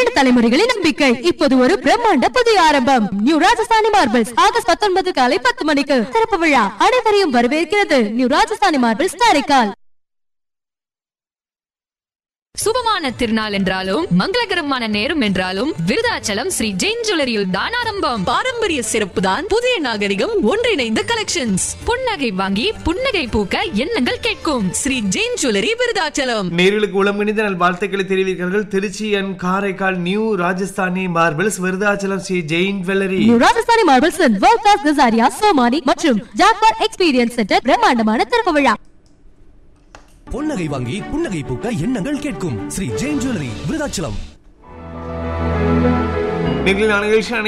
இரண்டு தலைமுறைகளின் நம்பிக்கை இப்போது ஒரு பிரம்மாண்ட புதிய ஆரம்பம் நியூ ராஜஸ்தானி மார்பிள்ஸ் ஆகஸ்ட் பத்தொன்பது காலை பத்து மணிக்கு திறப்பு விழா அனைவரையும் வரவேற்கிறது நியூ ராஜஸ்தானி மார்பிள்ஸ் காரைக்கால் சுபமான திருநாள் என்றாலும் மங்களகரமான நேரம் என்றாலும் விருதாச்சலம் ஸ்ரீ ஜெயின் ஜுவல்லரியில் தான் ஆரம்பம் பாரம்பரிய சிறப்பு தான் புதிய நாகரிகம் ஒன்றிணைந்த கலெக்ஷன்ஸ் புன்னகை வாங்கி புன்னகை பூக்க எண்ணங்கள் கேட்கும் ஸ்ரீ ஜெயின் ஜுவல்லரி விருதாச்சலம் நேர்களுக்கு உளமணிந்த நல் வாழ்த்துக்களை தெரிவிக்கிறார்கள் Tiruchi and Karaikal new Rajasthani marbles Virudhachalam Sri Jain jewellery new Rajasthani marbles world class Kajaria Somany மற்றும் ஜாக்வார் எக்ஸ்பீரியன்ஸ் சென்டர் பிரம்மாண்டமான திறப்பு விழா பொன்னகை வாங்கி புன்னகை பூக்க எண்ணங்கள் கேட்கும் ஸ்ரீ ஜெயின் ஜுவல்லரி விருதாச்சலம் நிகழ்ச்சி